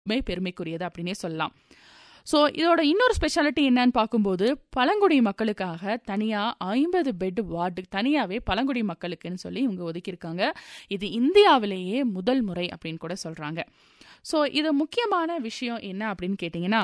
மே பெருமைக்குரியது அப்படின்னே சொல்லலாம் ஸோ இதோட இன்னொரு ஸ்பெஷாலிட்டி என்னன்னு பார்க்கும்போது பழங்குடி மக்களுக்காக தனியாக ஐம்பது பெட் வார்டு தனியாகவே பழங்குடி மக்களுக்குன்னு சொல்லி இவங்க ஒதுக்கியிருக்காங்க இது இந்தியாவிலேயே முதல் முறை அப்படின்னு கூட சொல்கிறாங்க ஸோ இது முக்கியமான விஷயம் என்ன அப்படின்னு கேட்டிங்கன்னா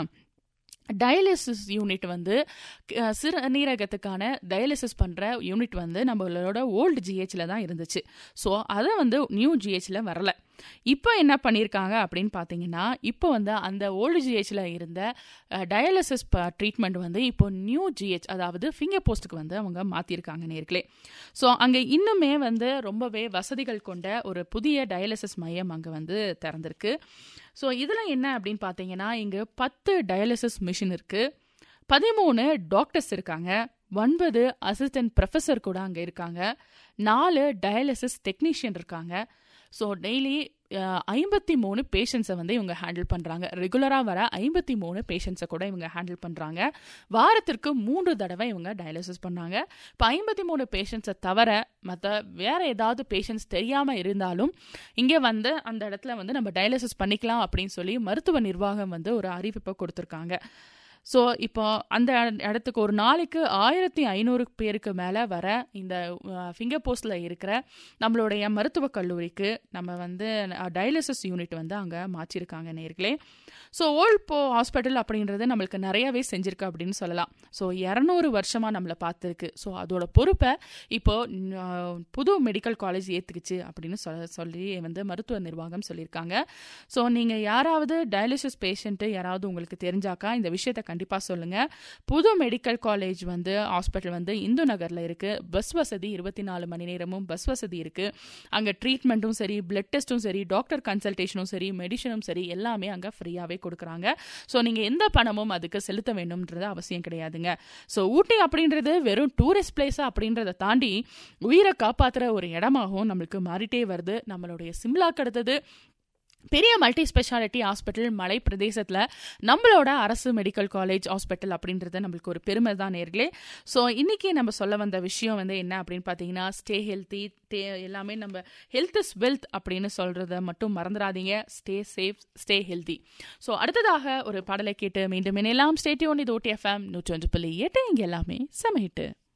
டயாலிசிஸ் யூனிட் வந்து அஹ், சிறுநீரகத்துக்கான டயாலிசிஸ் பண்ணுற யூனிட் வந்து நம்மளோட ஓல்டு ஜிஹெச்சில் தான் இருந்துச்சு ஸோ அதை வந்து நியூ ஜிஹெச்சில் வரல இப்போ என்ன பண்ணியிருக்காங்க அப்படின்னு பார்த்தீங்கன்னா இப்போ வந்து அந்த ஓல்டு ஜிஹெச்சில் இருந்த டயாலிசிஸ் ட்ரீட்மெண்ட் வந்து இப்போ நியூ ஜிஹெச் அதாவது ஃபிங்கர் போஸ்ட்டுக்கு வந்து அவங்க மாற்றிருக்காங்க நேர்களே ஸோ அங்கே இன்னுமே வந்து ரொம்பவே வசதிகள் கொண்ட ஒரு புதிய டயாலிசிஸ் மையம் அங்கே வந்து திறந்திருக்கு ஸோ இதில் என்ன அப்படின்னு பார்த்தீங்கன்னா இங்கே பத்து டயாலிசிஸ் மிஷின் இருக்குது பதிமூணு டாக்டர்ஸ் இருக்காங்க ஒன்பது அசிஸ்டன்ட் ப்ரொஃபஸர் கூட அங்கே இருக்காங்க நாலு டயாலிசிஸ் டெக்னீஷியன் இருக்காங்க ஸோ டெய்லி ஐம்பத்தி மூணு பேஷண்ட்ஸை வந்து இவங்க ஹேண்டில் பண்ணுறாங்க ரெகுலராக வர ஐம்பத்தி மூணு பேஷண்ட்ஸை கூட இவங்க ஹேண்டில் பண்ணுறாங்க வாரத்திற்கு மூன்று தடவை இவங்க டயாலிசிஸ் பண்ணாங்க இப்போ ஐம்பத்தி மூணு பேஷண்ட்ஸை தவிர மற்ற வேற ஏதாவது பேஷண்ட்ஸ் தெரியாமல் இருந்தாலும் இங்கே வந்து அந்த இடத்துல வந்து நம்ம டயாலிசிஸ் பண்ணிக்கலாம் அப்படின்னு சொல்லி மருத்துவ நிர்வாகம் வந்து ஒரு அறிவிப்பை கொடுத்துருக்காங்க ஸோ இப்போ அந்த இடத்துக்கு ஒரு நாளைக்கு ஆயிரத்தி ஐநூறு பேருக்கு மேலே வர இந்த ஃபிங்கர் போஸ்டில் இருக்கிற நம்மளுடைய மருத்துவக் கல்லூரிக்கு நம்ம வந்து டயாலிசிஸ் யூனிட் வந்து அங்கே மாற்றிருக்காங்க நேர்களே ஸோ ஓல்ட் போ ஹாஸ்பிட்டல் அப்படின்றது நம்மளுக்கு நிறையவே செஞ்சிருக்கு அப்படின்னு சொல்லலாம் ஸோ இரநூறு வருஷமாக நம்மளை பார்த்துருக்கு ஸோ அதோட பொறுப்பை இப்போ அஹ், புது மெடிக்கல் காலேஜ் ஏற்றுக்குச்சு அப்படின்னு சொல்ல சொல்லி வந்து மருத்துவ நிர்வாகம் சொல்லியிருக்காங்க ஸோ நீங்கள் யாராவது டயாலிசிஸ் பேஷண்ட்டு யாராவது உங்களுக்கு தெரிஞ்சாக்கா இந்த விஷயத்தை கண்டிப்பாக சொல்லுங்கள் புது மெடிக்கல் காலேஜ் வந்து ஹாஸ்பிட்டல் வந்து இந்து நகரில் இருக்குது பஸ் வசதி இருபத்தி நாலு மணி நேரமும் பஸ் வசதி இருக்குது அங்கே ட்ரீட்மெண்ட்டும் சரி பிளட் டெஸ்ட்டும் சரி டாக்டர் கன்சல்டேஷனும் சரி மெடிசனும் சரி எல்லாமே அங்கே ஃப்ரீயாகவே கொடுக்குறாங்க ஸோ நீங்கள் எந்த பணமும் அதுக்கு செலுத்த வேண்டும்ன்றது அவசியம் கிடையாதுங்க ஸோ ஊட்டி அப்படின்றது வெறும் டூரிஸ்ட் பிளேஸ் அப்படின்றத தாண்டி உயிரை காப்பாற்றுற ஒரு இடமாகவும் நம்மளுக்கு மாறிட்டே வருது நம்மளுடைய சிம்லாக்கு அடுத்தது பெரிய மல்டி ஸ்பெஷாலிட்டி ஹாஸ்பிட்டல் மலை பிரதேசத்தில் நம்மளோட அரசு மெடிக்கல் காலேஜ் ஹாஸ்பிட்டல் அப்படின்றது நம்மளுக்கு ஒரு பெருமை தான் நேர்களே ஸோ இன்னைக்கு நம்ம சொல்ல வந்த விஷயம் வந்து என்ன அப்படின்னு பார்த்தீங்கன்னா ஸ்டே ஹெல்த்தி தே எல்லாமே நம்ம ஹெல்த் இஸ் வெல்த் அப்படின்னு சொல்கிறத மட்டும் மறந்துடாதீங்க stay safe stay healthy so அடுத்ததாக ஒரு பாடலை கேட்டு மீண்டும் இணையலாம் ஸ்டேட்யூன் இது ஓடி எஃப்எம் நூற்றி ஒன்று புள்ளி எட்டு இங்கே எல்லாமே சமையிட்டு